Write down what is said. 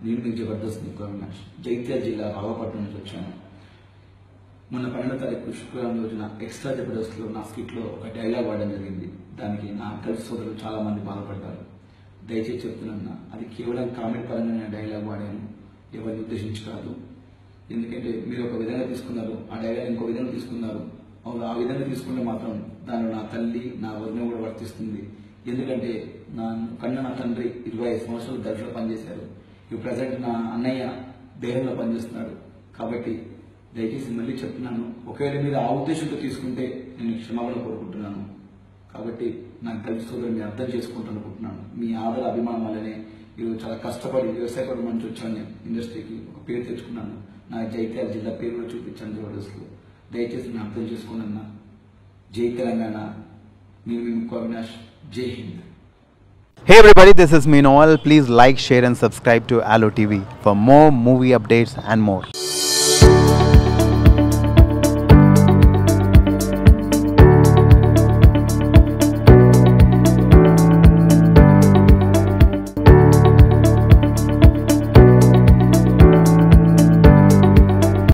నేను మీకు జబర్దస్త్ నిక్కు అవినాష్ జైత్యాల జిల్లా రావపట్నం నుంచి వచ్చాను మొన్న పన్నెండో తారీఖు శుక్రవారం రోజున ఎక్స్ట్రా జబర్దస్త్లో నా స్కిట్లో ఒక డైలాగ్ వాడడం జరిగింది దానికి నా కలిసి సోదరులు చాలా మంది బాధపడ్డారు దయచేసి చెప్తున్నా అది కేవలం కామెడీ పరంగా నేను డైలాగ్ వాడాను ఎవరిని ఉద్దేశించి కాదు ఎందుకంటే మీరు ఒక విధంగా తీసుకున్నారు ఆ డైలాగ్ ఇంకో విధంగా తీసుకున్నారు అవును, ఆ విధంగా తీసుకుంటే మాత్రం దానిలో నా తల్లి నా వదిన కూడా వర్తిస్తుంది ఎందుకంటే నా కన్న నా తండ్రి ఇరవై ఐదు సంవత్సరాలు దర్శలో పనిచేశారు ఇప్పుడు ప్రజెంట్ నా అన్నయ్య దేహంలో పనిచేస్తున్నాడు కాబట్టి దయచేసి మళ్ళీ చెప్తున్నాను ఒకవేళ మీరు ఆ ఉద్దేశంతో తీసుకుంటే నేను క్షమాపణ కోరుకుంటున్నాను కాబట్టి నాకు కలిసి సోదరుని అర్థం చేసుకుంటానుకుంటున్నాను మీ ఆదర అభిమానం వల్లనే ఈరోజు చాలా కష్టపడి వ్యవసాయపడి మంచి వచ్చాను నేను ఇండస్ట్రీకి ఒక పేరు తెచ్చుకున్నాను నా జైత్యాల జిల్లా పేరు కూడా చూపించాను జబర్దస్త్లో దయచేసి నేను అర్థం చేసుకున్నా జై తెలంగాణ నేను మీకు అవినాష్ జై Hind Hey everybody, this is me Noel. Please like, share, and subscribe to Allo TV for more movie updates and more.